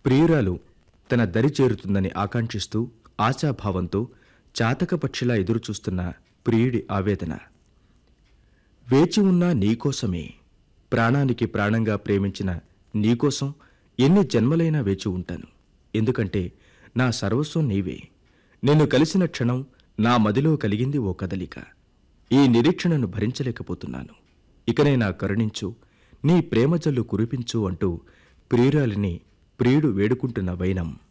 ప్రియురాలు తన దరి చేరుతుందని ఆకాంక్షిస్తూ ఆశాభావంతో చాతకపక్షిలా ఎదురుచూస్తున్న ప్రియుడి ఆవేదన వేచి ఉన్నా నీకోసమే ప్రాణానికి ప్రాణంగా ప్రేమించిన నీకోసం ఎన్ని జన్మలైనా వేచి ఉంటాను ఎందుకంటే నా సర్వస్వం నీవే నిన్ను కలిసిన క్షణం నా మదిలో కలిగింది ఓ కదలిక ఈ నిరీక్షణను భరించలేకపోతున్నాను ఇకనైనా కరుణించు నీ ప్రేమ జల్లు కురిపించు అంటూ ప్రియురాలిని ప్రియుడు వేడుకుంటున్న వైనం